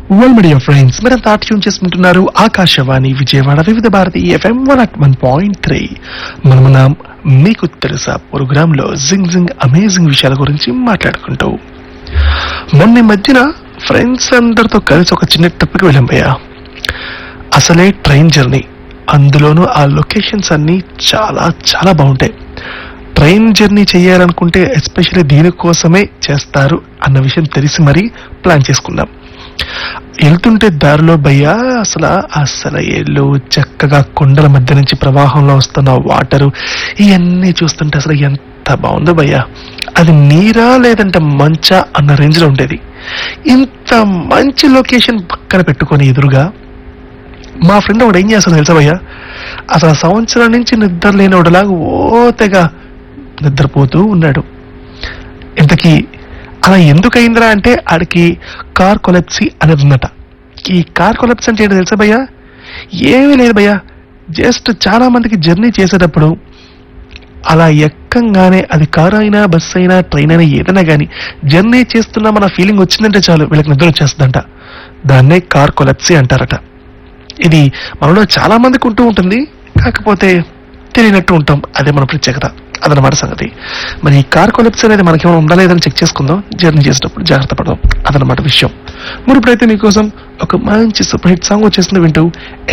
well media friends మీరంతా tune చేసుకుంటున్నారు Akashvani Vijayawada Vividh Bharati FM one at one point three మనమున్నాం మీకు తెలుసా ప్రోగ్రామ్ లో జింగ్ జింగ్ అమేజింగ్ విషయాల గురించి మాట్లాడుకుంటూ మొన్న ఈ మధ్యన ఫ్రెండ్స్ అందరితో కలిసి ఒక చిన్న ట్రిప్కి వెళ్ళాం భయ్యా అసలే ట్రైన్ జర్నీ అందులోనూ ఆ లొకేషన్స్ అన్ని చాలా చాలా బాగుంటాయి ట్రైన్ జర్నీ చేయాలనుకుంటే ఎస్పెషల్లీ దీనికోసమే చేస్తారు అన్న విషయం తెలిసి మరీ ప్లాన్ చేసుకున్నాం వెళ్తుంటే దారిలో భయ్యా అసలు అసలు ఏళ్ళు చక్కగా కొండల మధ్య నుంచి ప్రవాహంలో వస్తున్న వాటరు ఇవన్నీ చూస్తుంటే అసలు ఎంత బాగుందో భయ్యా అది నీరా లేదంటే మంచా అన్న రేంజ్ లో ఉండేది ఇంత మంచి లొకేషన్ పక్కన పెట్టుకొని ఎదురుగా మా ఫ్రెండ్ ఒకడు ఏం చేస్తాడు తెలుసా భయ్యా అసలు ఆ సంవత్సరం నుంచి నిద్ర లేనివాడులాగా ఓ తెగ నిద్రపోతూ ఉన్నాడు ఇంతకీ అలా ఎందుకు అయిందిరా అంటే ఆడికి కార్ కొలెప్సీ అనేది ఉందట ఈ కార్ కొలెప్సీ అంటే ఏంటో తెలుసా భయ్యా ఏమీ లేదు భయ్యా జస్ట్ చాలా మందికి జర్నీ చేసేటప్పుడు అలా ఎక్కంగానే అది కారు అయినా బస్ అయినా ట్రైన్ అయినా ఏదైనా కానీ జర్నీ చేస్తున్నా మన ఫీలింగ్ వచ్చిందంటే చాలు వీళ్ళకి నిద్ర వచ్చేస్తుందంట దాన్నే కార్ కొలెప్సీ అంటారట ఇది మనలో చాలా మందికి ఉంటూ ఉంటుంది కాకపోతే తెలియనట్టు ఉంటాం అదే మన ప్రత్యేకత అదనమాట సంగతి మరి ఈ కార్ కొలెప్స్ అనేది మనకేమైనా ఉందా లేదని చెక్ చేసుకుందాం జర్నీ చేసేటప్పుడు జాగ్రత్త పడదాం అదనమాట విషయం మరి ఇప్పుడైతే మీకోసం ఒక మంచి సూపర్ హిట్ సాంగ్ వచ్చేసింది వింటూ